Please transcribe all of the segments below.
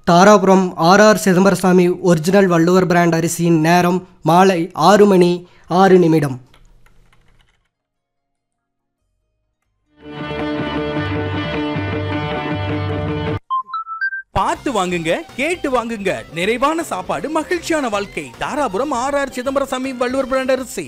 Dharapuram R R Chidambaraswamy original Valluvar brand அரிசியின் நேரம் மாலை ஆறு மணி ஆறு நிமிடம் பார்த்து வாங்குங்க கேட்டு வாங்குங்க நிறைவான சாப்பாடு மகிழ்ச்சியான வாழ்க்கை Dharapuram R R Chidambaraswamy Valluvar brand அரிசி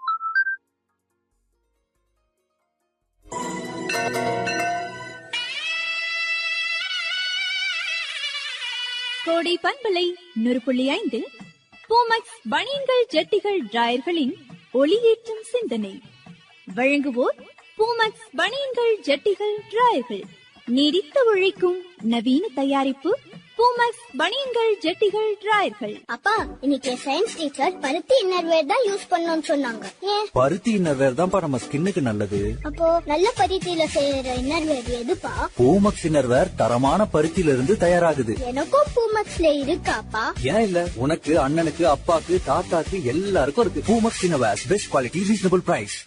கோடை பண்பலை நூறு புள்ளி ஐந்து பூமக்ஸ் பனியன்கள் ஜட்டிகள் டிராயர்களின் ஒளியேற்றும் சிந்தனை வழங்குவோர் பூமக்ஸ் பனியன்கள் ஜட்டிகள் டிராயர்கள் நீடித்து உழைக்கும் நவீன தயாரிப்பு பூமக்ஸ் பனியன்கள் ஜட்டிகள் டிராயர்கள் அப்பா இன்னைக்கு சயின்ஸ் டீச்சர் பருத்தி இன்னர்வேர் தான் யூஸ் பண்ணணும்னு சொன்னாங்க ஏன் பருத்தி இன்னர்வேர் தான்ப்பா நம்ம ஸ்கின்னுக்கு நல்லது அப்போ நல்ல பருத்தியில செய்யற இன்னர்வேர் எதுப்பா பூமக்ஸ் இன்னர்வேர் தரமான பருத்தியில இருந்து தயாராகுது எனக்கும் பூமக்ஸ்ல இருக்காப்பா ஏன் இல்ல உனக்கு அண்ணனுக்கு அப்பாக்கு தாத்தாக்கு எல்லாருக்கும் இருக்கு Poomex innerwear best quality reasonable price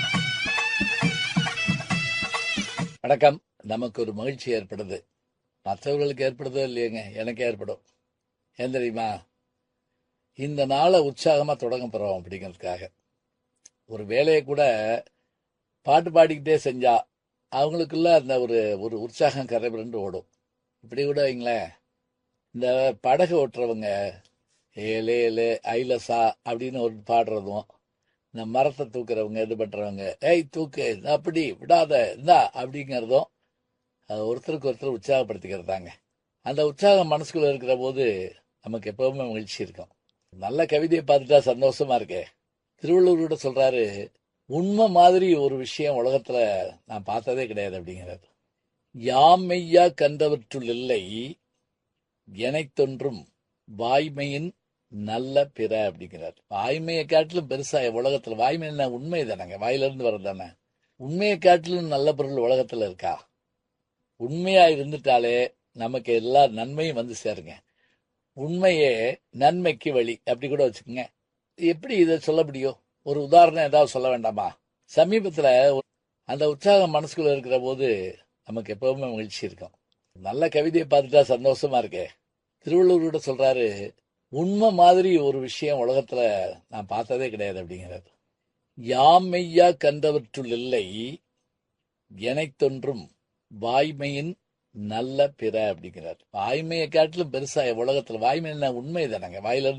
வணக்கம் நமக்கு ஒரு மகிழ்ச்சி ஏற்படுது மற்றவர்களுக்கு ஏற்படுதோ இல்லையேங்க எனக்கு ஏற்படும் ஏன் தெரியுமா இந்த நாளை உற்சாகமா தொடங்க போறோம் அப்படிங்கிறதுக்காக ஒரு வேலையை கூட பாட்டு பாடிக்கிட்டே செஞ்சா அவங்களுக்குள்ள அந்த ஒரு ஒரு உற்சாகம் கரைபுரண்டு ஓடும் இப்படி கூட வைங்களேன் இந்த படகு ஓட்டுறவங்க ஏலே ஏலே ஐலசா அப்படின்னு ஒரு பாடுறதும் இந்த மரத்தை தூக்குறவங்க இது பண்றவங்க ஏய் தூக்கு அப்படி விடாத இந்தா அப்படிங்கிறதும் அது ஒருத்தருக்கு ஒருத்தர் உற்சாகப்படுத்திக்கிறதாங்க அந்த உற்சாகம் மனசுக்குள்ள இருக்கிற போது நமக்கு எப்பவுமே மகிழ்ச்சி இருக்கும் நல்ல கவிதையை பார்த்துட்டா சந்தோஷமா இருக்கே திருவள்ளுவர் கூட சொல்றாரு உண்மை மாதிரி ஒரு விஷயம் உலகத்துல நான் பார்த்ததே கிடையாது அப்படிங்கிறாரு யாம் மெய்யா கண்டவற்றுள் இல்லை எனைத்தொன்றும் வாய்மையின் நல்ல பிற அப்படிங்கிறார் வாய்மையை காட்டிலும் பெருசா உலகத்துல வாய்மை என்ன உண்மை தானேங்க வாயிலிருந்து வர்றதானே உண்மையை காட்டிலும் நல்ல பொருள் உலகத்துல இருக்கா உண்மையா இருந்துட்டாலே நமக்கு எல்லா நன்மையும் வந்து சேருங்க உண்மையே நன்மைக்கு வழி அப்படி கூட வச்சுக்கோங்க எப்படி இதை சொல்ல முடியும் ஒரு உதாரணம் ஏதாவது சொல்ல வேண்டாமா சமீபத்துல ஒரு- அந்த உற்சாகம் மனசுக்குள்ள இருக்கிற போது நமக்கு எப்பவுமே மகிழ்ச்சி இருக்கும் நல்ல கவிதையை பார்த்துட்டா சந்தோஷமா இருக்கே திருவள்ளுவர் கூட சொல்றாரு உண்மை மாதிரி ஒரு விஷயம் உலகத்துல நான் பார்த்ததே கிடையாது அப்படிங்கிறாரு யாம் மெய்யா கண்டவற்றுள் இல்லை எனைத்தொன்றும் வாய்மையின் நல்ல பிற அப்படிங்கிறார் வாய்மையை காட்டிலும் பெருசா உலகத்துல வாய்மை என்ன உண்மை தானேங்க வாயிலிருந்து